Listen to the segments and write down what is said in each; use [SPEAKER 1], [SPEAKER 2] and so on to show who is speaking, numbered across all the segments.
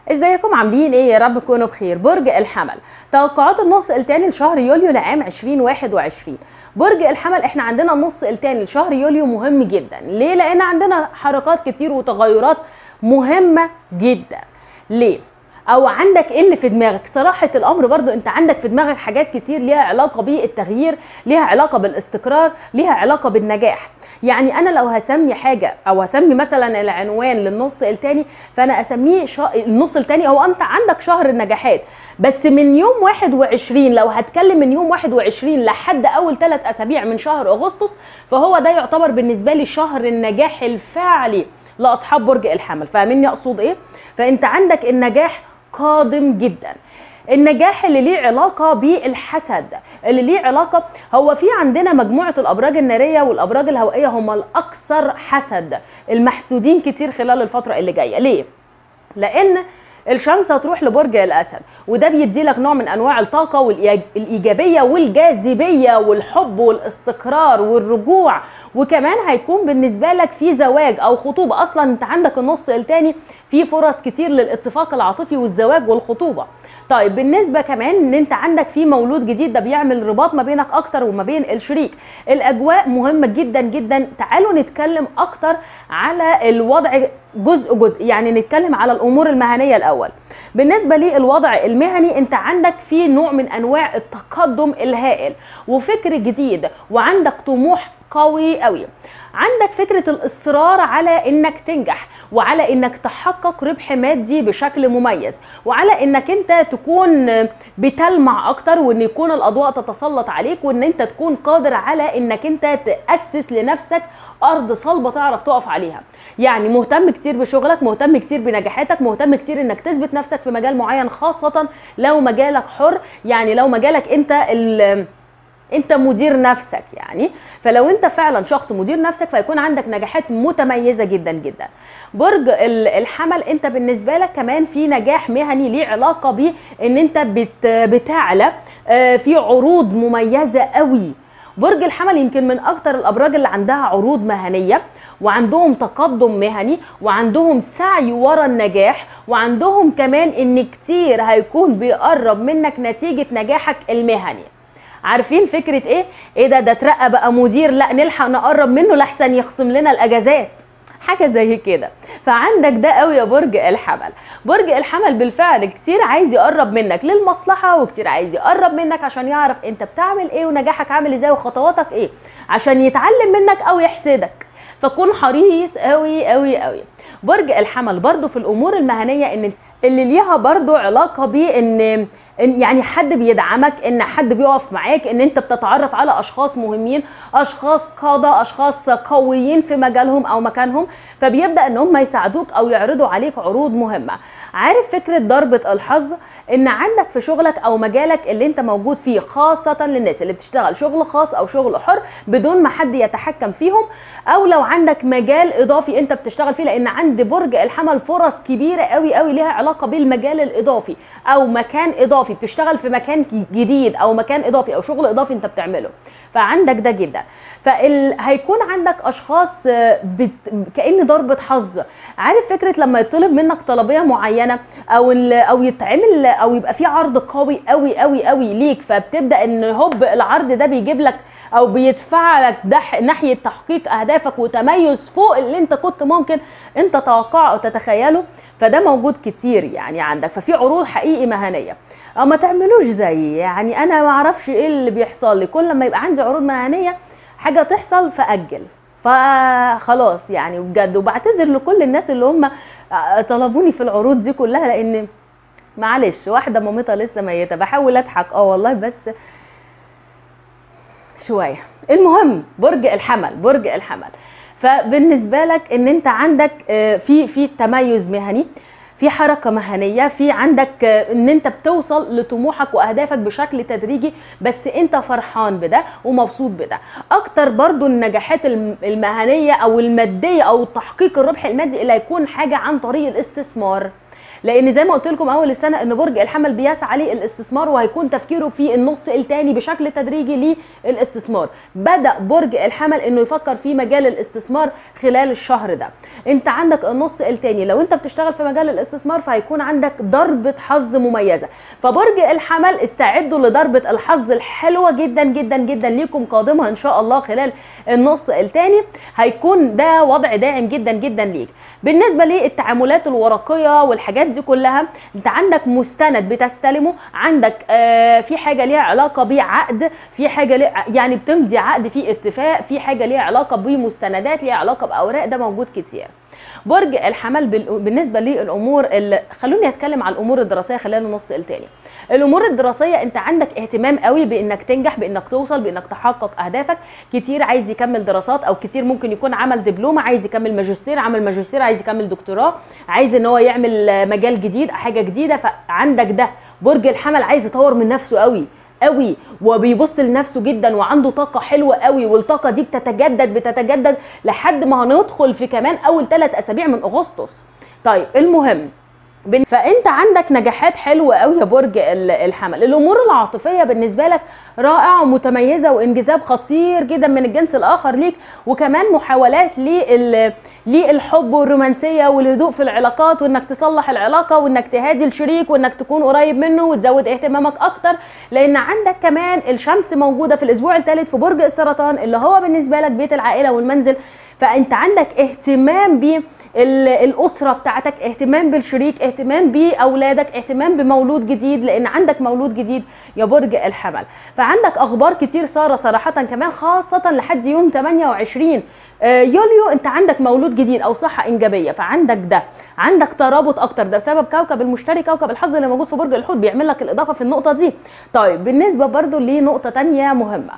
[SPEAKER 1] ازيكم عاملين ايه يا رب تكونوا بخير برج الحمل توقعات النص الثاني لشهر يوليو لعام 2021 برج الحمل احنا عندنا النص الثاني لشهر يوليو مهم جدا ليه لان عندنا حركات كتير وتغيرات مهمه جدا ليه او عندك ايه اللي في دماغك صراحه الامر برضو انت عندك في دماغك حاجات كتير ليها علاقه بالتغيير ليها علاقه بالاستقرار ليها علاقه بالنجاح يعني انا لو هسمي حاجه او هسمي مثلا العنوان للنص التاني فانا اسميه شا... النص التاني هو انت عندك شهر النجاحات بس من يوم 21 لو هتكلم من يوم 21 لحد اول ثلاث اسابيع من شهر اغسطس فهو ده يعتبر بالنسبه لي شهر النجاح الفعلي لاصحاب برج الحمل فاهميني اقصد ايه فانت عندك النجاح قادم جدا النجاح اللي ليه علاقة بالحسد اللي ليه علاقة هو في عندنا مجموعة الأبراج النارية والأبراج الهوائية هم الأكثر حسد المحسودين كتير خلال الفترة اللي جاية ليه؟ لأن الشمس هتروح لبرج الاسد وده بيدي لك نوع من انواع الطاقه والايجابيه والجاذبيه والحب والاستقرار والرجوع وكمان هيكون بالنسبه لك في زواج او خطوبه اصلا انت عندك النص الثاني في فرص كتير للاتفاق العاطفي والزواج والخطوبه طيب بالنسبه كمان ان انت عندك في مولود جديد ده بيعمل رباط ما بينك اكتر وما بين الشريك الاجواء مهمه جدا جدا تعالوا نتكلم اكتر على الوضع جزء جزء يعني نتكلم على الامور المهنيه الاول بالنسبه للوضع المهني انت عندك في نوع من انواع التقدم الهائل وفكر جديد وعندك طموح قوي قوي عندك فكرة الإصرار على إنك تنجح وعلى إنك تحقق ربح مادي بشكل مميز وعلى إنك أنت تكون بتلمع أكتر وإن يكون الأضواء تتسلط عليك وإن أنت تكون قادر على إنك أنت تأسس لنفسك ارض صلبه تعرف تقف عليها يعني مهتم كتير بشغلك مهتم كتير بنجاحاتك مهتم كتير انك تثبت نفسك في مجال معين خاصه لو مجالك حر يعني لو مجالك انت ال انت مدير نفسك يعني فلو انت فعلا شخص مدير نفسك فيكون عندك نجاحات متميزه جدا جدا برج الحمل انت بالنسبه لك كمان في نجاح مهني ليه علاقه بان انت بت بتعلى في عروض مميزه قوي برج الحمل يمكن من اكتر الابراج اللي عندها عروض مهنيه وعندهم تقدم مهني وعندهم سعي ورا النجاح وعندهم كمان ان كتير هيكون بيقرب منك نتيجه نجاحك المهني عارفين فكره ايه ايه ده ده اترقى بقى مدير لا نلحق نقرب منه لحسن يخصم لنا الاجازات حاجه زي كده فعندك ده قوي يا برج الحمل برج الحمل بالفعل كتير عايز يقرب منك للمصلحه وكتير عايز يقرب منك عشان يعرف انت بتعمل ايه ونجاحك عامل ازاي وخطواتك ايه عشان يتعلم منك او يحسدك فكون حريص قوي قوي قوي برج الحمل برضو في الامور المهنيه ان اللي ليها برضو علاقة بان إن يعني حد بيدعمك ان حد بيقف معاك ان انت بتتعرف على اشخاص مهمين اشخاص قادة اشخاص قويين في مجالهم او مكانهم فبيبدأ ان هم يساعدوك او يعرضوا عليك عروض مهمة عارف فكرة ضربة الحظ ان عندك في شغلك او مجالك اللي انت موجود فيه خاصة للناس اللي بتشتغل شغل خاص او شغل حر بدون ما حد يتحكم فيهم او لو عندك مجال اضافي انت بتشتغل فيه لان عند برج الحمل فرص كبيرة قوي قوي ليها علاقة بالمجال الاضافي او مكان اضافي بتشتغل في مكان جديد او مكان اضافي او شغل اضافي انت بتعمله فعندك ده جدا فهيكون عندك اشخاص بت... كان ضربه حظ عارف فكره لما يطلب منك طلبيه معينه او ال... او يتعمل او يبقى في عرض قوي قوي قوي قوي ليك فبتبدا ان هوب العرض ده بيجيب لك او بيدفع لك دح... ناحيه تحقيق اهدافك وتميز فوق اللي انت كنت ممكن انت تتوقعه او تتخيله فده موجود كتير يعني عندك ففي عروض حقيقي مهنيه او ما تعملوش زيي يعني انا ما اعرفش ايه اللي بيحصل لي كل ما يبقى عندي عروض مهنيه حاجه تحصل فاجل فخلاص يعني بجد وبعتذر لكل الناس اللي هم طلبوني في العروض دي كلها لان معلش واحده مامتها لسه ميته بحاول اضحك اه والله بس شويه المهم برج الحمل برج الحمل فبالنسبه لك ان انت عندك في في تميز مهني في حركه مهنيه في عندك ان انت بتوصل لطموحك واهدافك بشكل تدريجي بس انت فرحان بده ومبسوط بده اكتر برضو النجاحات المهنيه او الماديه او تحقيق الربح المادي اللي هيكون حاجه عن طريق الاستثمار لان زي ما قلت لكم اول السنه ان برج الحمل بيسعى للاستثمار وهيكون تفكيره في النص الثاني بشكل تدريجي للاستثمار بدا برج الحمل انه يفكر في مجال الاستثمار خلال الشهر ده انت عندك النص الثاني لو انت بتشتغل في مجال الاستثمار فهيكون عندك ضربه حظ مميزه فبرج الحمل استعدوا لضربه الحظ الحلوه جدا جدا جدا ليكم قادمه ان شاء الله خلال النص الثاني هيكون ده وضع داعم جدا جدا ليك بالنسبه للتعاملات الورقيه والحاجات دي كلها انت عندك مستند بتستلمه عندك آه في حاجه ليها علاقه بعقد في حاجه ليه يعني بتمضي عقد في اتفاق في حاجه ليها علاقه بمستندات ليها علاقه باوراق ده موجود كتير برج الحمل بال- بالنسبه للامور اللي خلوني اتكلم على الامور الدراسيه خلال النص التاني الامور الدراسيه انت عندك اهتمام قوي بانك تنجح بانك توصل بانك تحقق اهدافك كتير عايز يكمل دراسات او كتير ممكن يكون عمل دبلومه عايز يكمل ماجستير عمل ماجستير عايز يكمل دكتوراه عايز ان هو يعمل آه، مجال جديد حاجه جديده فعندك ده برج الحمل عايز يطور من نفسه قوي قوي وبيبص لنفسه جدا وعنده طاقه حلوه قوي والطاقه دي بتتجدد بتتجدد لحد ما هندخل في كمان اول ثلاث اسابيع من اغسطس طيب المهم بن- فانت عندك نجاحات حلوه قوي يا برج ال- الحمل الامور العاطفيه بالنسبه لك رائعه ومتميزه وانجذاب خطير جدا من الجنس الاخر ليك وكمان محاولات لل- للحب والرومانسيه والهدوء في العلاقات وانك تصلح العلاقه وانك تهادي الشريك وانك تكون قريب منه وتزود اهتمامك اكتر لان عندك كمان الشمس موجوده في الاسبوع الثالث في برج السرطان اللي هو بالنسبه لك بيت العائله والمنزل فانت عندك اهتمام بالاسره بتاعتك اهتمام بالشريك اهتمام باولادك اهتمام بمولود جديد لان عندك مولود جديد يا برج الحمل فعندك اخبار كتير ساره صراحه كمان خاصه لحد يوم 28 آه، يوليو انت عندك مولود جديد او صحه انجابيه فعندك ده عندك ترابط اكتر ده بسبب كوكب المشتري كوكب الحظ اللي موجود في برج الحوت بيعمل لك الاضافه في النقطه دي طيب بالنسبه برضو لنقطه تانية مهمه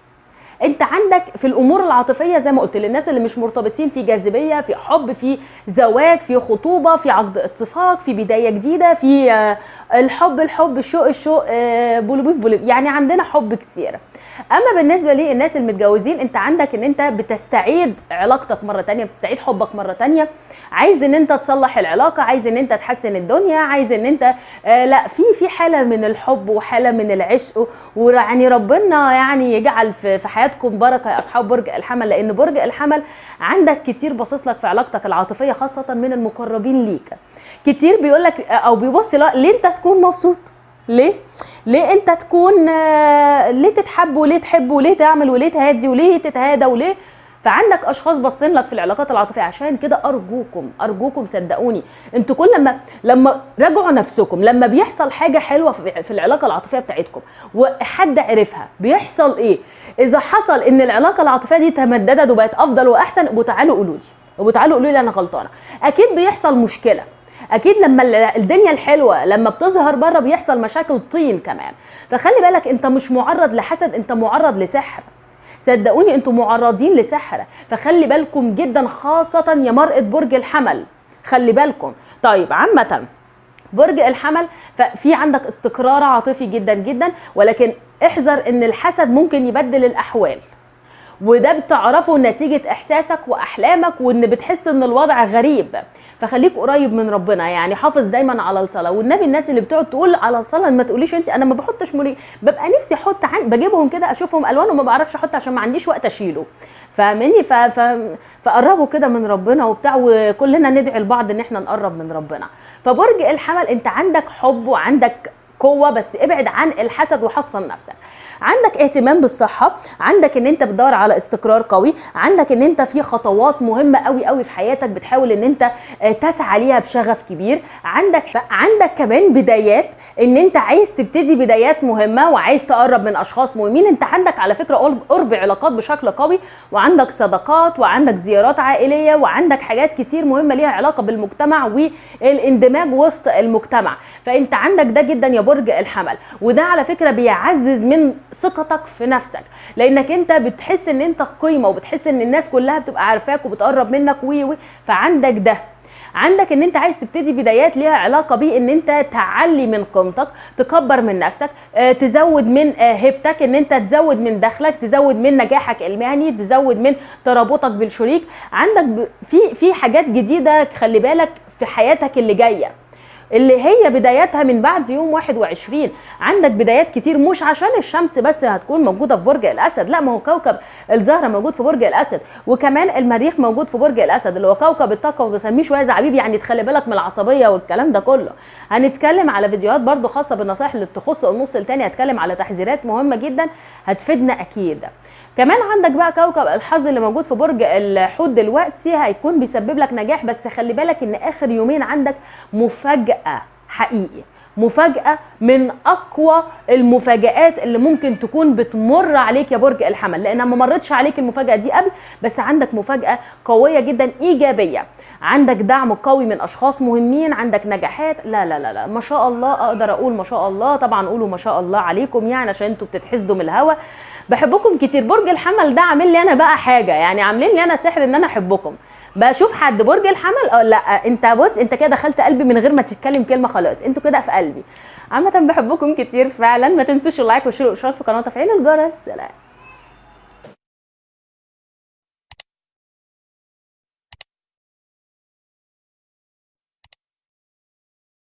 [SPEAKER 1] انت عندك في الامور العاطفيه زي ما قلت للناس اللي مش مرتبطين في جاذبيه في حب في زواج في خطوبه في عقد اتفاق في بدايه جديده في آه، الحب الحب الشوق الشوق آه، بولبيف بوليف يعني عندنا حب كتير اما بالنسبه للناس المتجوزين انت عندك ان انت بتستعيد علاقتك مره تانية بتستعيد حبك مره تانية عايز ان انت تصلح العلاقه عايز ان انت تحسن الدنيا عايز ان انت آه لا في في حاله من الحب وحاله من العشق ويعني ربنا يعني يجعل في في حياتكم بركه يا اصحاب برج الحمل لان برج الحمل عندك كتير باصص لك في علاقتك العاطفيه خاصه من المقربين ليك كتير بيقول لك او بيبص لا ليه انت تكون مبسوط ليه؟ ليه انت تكون آه، ليه تتحب وليه تحب وليه تعمل وليه تهادي وليه تتهادى وليه فعندك اشخاص باصين لك في العلاقات العاطفيه عشان كده ارجوكم ارجوكم صدقوني انتوا كل لما لما راجعوا نفسكم لما بيحصل حاجه حلوه في في العلاقه العاطفيه بتاعتكم وحد عرفها بيحصل ايه اذا حصل ان العلاقه العاطفيه دي تمددت وبقت افضل واحسن ابقوا تعالوا قولوا لي ابقوا تعالوا قولوا لي انا غلطانه اكيد بيحصل مشكله اكيد لما ال- الدنيا الحلوه لما بتظهر بره بيحصل مشاكل طين كمان فخلي بالك انت مش معرض لحسد انت معرض لسحر صدقوني انتوا معرضين لسحر فخلي بالكم جدا خاصه يا مرأة برج الحمل خلي بالكم طيب عامه برج الحمل ففي عندك استقرار عاطفي جدا جدا ولكن احذر ان الحسد ممكن يبدل الاحوال وده بتعرفه نتيجة إحساسك وأحلامك وإن بتحس إن الوضع غريب فخليك قريب من ربنا يعني حافظ دايما على الصلاة والنبي الناس اللي بتقعد تقول على الصلاة ما تقوليش أنت أنا ما بحطش مولي ببقى نفسي أحط عن بجيبهم كده أشوفهم ألوان وما بعرفش أحط عشان ما عنديش وقت أشيله فاهمني ف... ف... فقربوا كده من ربنا وبتاع وكلنا ندعي لبعض إن إحنا نقرب من ربنا فبرج الحمل أنت عندك حب وعندك قوة بس ابعد عن الحسد وحصن نفسك عندك اهتمام بالصحة عندك ان انت بتدور على استقرار قوي عندك ان انت في خطوات مهمة قوي قوي في حياتك بتحاول ان انت آه، تسعى ليها بشغف كبير عندك عندك كمان بدايات ان انت عايز تبتدي بدايات مهمة وعايز تقرب من اشخاص مهمين انت عندك على فكرة قرب- قرب علاقات بشكل قوي وعندك صداقات وعندك زيارات عائلية وعندك حاجات كتير مهمة ليها علاقة بالمجتمع والاندماج وسط المجتمع فانت عندك ده جدا يا برج الحمل وده على فكرة بيعزز من ثقتك في نفسك لانك انت بتحس ان انت قيمة وبتحس ان الناس كلها بتبقى عارفاك وبتقرب منك وي وي فعندك ده عندك ان انت عايز تبتدي بدايات ليها علاقه بان انت تعلي من قيمتك تكبر من نفسك آه، تزود من آه، هيبتك ان انت تزود من دخلك تزود من نجاحك المهني تزود من ترابطك بالشريك عندك ب- في في حاجات جديده خلي بالك في حياتك اللي جايه اللي هي بداياتها من بعد يوم 21 عندك بدايات كتير مش عشان الشمس بس هتكون موجوده في برج الاسد لا ما هو كوكب الزهره موجود في برج الاسد وكمان المريخ موجود في برج الاسد اللي هو كوكب الطاقه وبسميه شويه زعبيب يعني تخلي بالك من العصبيه والكلام ده كله هنتكلم على فيديوهات برضو خاصه بالنصائح اللي تخص النص التاني هتكلم على تحذيرات مهمه جدا هتفيدنا اكيد كمان عندك بقى كوكب الحظ اللي موجود في برج الحوت دلوقتي هيكون بيسبب لك نجاح بس خلي بالك ان اخر يومين عندك مفاجاه حقيقي مفاجأة من أقوى المفاجآت اللي ممكن تكون بتمر عليك يا برج الحمل لأنها ما مرتش عليك المفاجأة دي قبل بس عندك مفاجأة قوية جدا إيجابية عندك دعم قوي من أشخاص مهمين عندك نجاحات لا لا لا لا ما شاء الله أقدر أقول ما شاء الله طبعا قولوا ما شاء الله عليكم يعني عشان انتوا بتتحسدوا من الهوا بحبكم كتير برج الحمل ده عامل لي أنا بقى حاجة يعني عاملين لي أنا سحر إن أنا أحبكم بشوف حد برج الحمل اه لا انت بص انت كده دخلت قلبي من غير ما تتكلم كلمه خلاص انتوا كده في قلبي عامه بحبكم كتير فعلا ما تنسوش اللايك والشير والاشتراك في القناه وتفعيل الجرس سلام